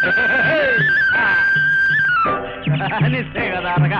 నిస్తే కదా అనగా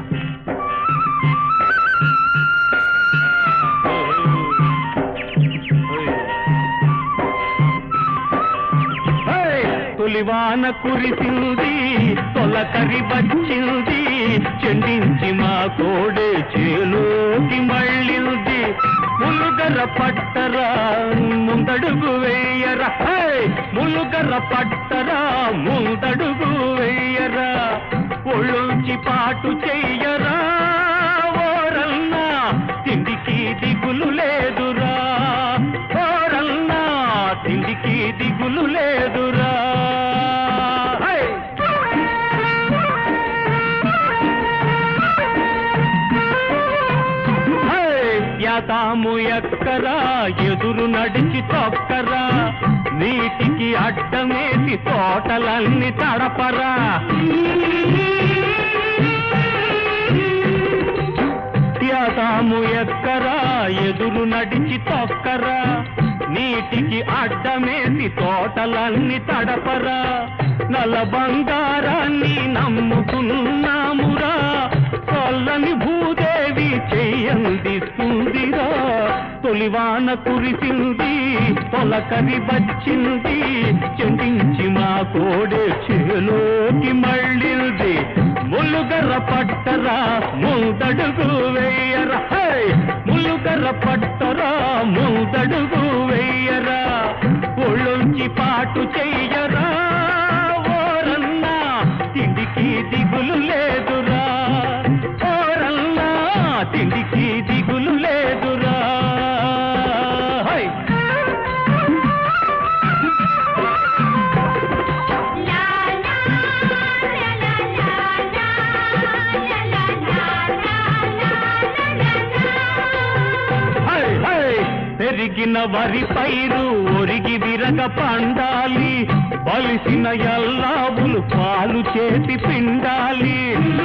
తొలివాన కురిసింది తొలకరి వచ్చింది చెండించి మా కోడే చేలోకి మళ్ళింది ములుగర పట్టరా ముందడుగు వేయరా హే! ములుగర పట్టరా ముందడుగు వేయరా ఒళ్ళొంచి పాటు చెయ్యరా ఓరన్నా తిండికి దిగులు లేదురా ఓరన్నా తిండికి దిగులు లేదురా హై! హై! యాతాము ఎక్కరా ఎదురు నడిచి తొక్కరా నీటికి అడ్డమేసి తోటలన్నీ తడపరా యాతాము ఎక్కరా ఎదురు నడిచి తొక్కరా నీటికి అడ్డమేసి తోటలన్నీ తడపరా నల బంగారాన్ని నమ్ముకున్నామురా చల్లని భూదేవి చెయ్యందిస్తుందిరా తొలివాన కురిసింది తొలకరి వచ్చింది చెందించి మా కోడే చేలోకి మళ్ళింది ములుగర పట్టరా ముందడుగు వేయరా హై! ములుగర పట్టరా ముందడుగు వేయరా ఒళ్ళొంచి పాటు చెయ్యరా ఓరన్నా తిండికి దిగులు లేదురా ఓరన్నా తిండికి దిగులు లేదురా హై! High, high! పెరిగిన వరి పైరు ఒరిగి విరగ పండాలి బలిసిన ఎల్లావులు పాలు చేసి పిండాలి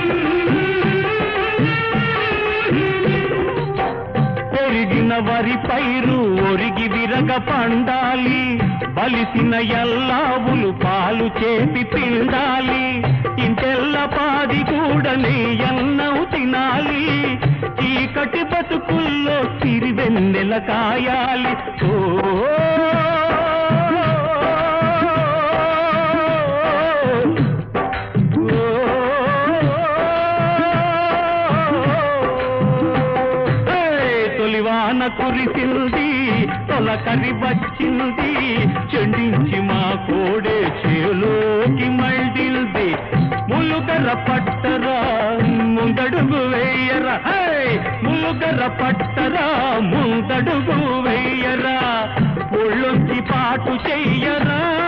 పెరిగిన వరి పైరు ఒరిగి విరగ పండాలి బలిసిన ఎల్లావులు పాలు చేసి పిండాలి ఇంటెల్ల పాది కూడా నెయ్యన్నవు తినాలి చీకటి బతుకుల్లో సిరివెన్నెల కాయాలి ఓ ఏయ్! తొలివాన కురిసింది తొలకరి వచ్చింది చెండించి మా కోడే చేలోకి మళ్ళింది ములుగర పట్టరా ముందడుగు వేయరా హే! ములుగర పట్టరా ముందడుగు వేయరా ఒళ్ళొంచి పాటు చెయ్యరా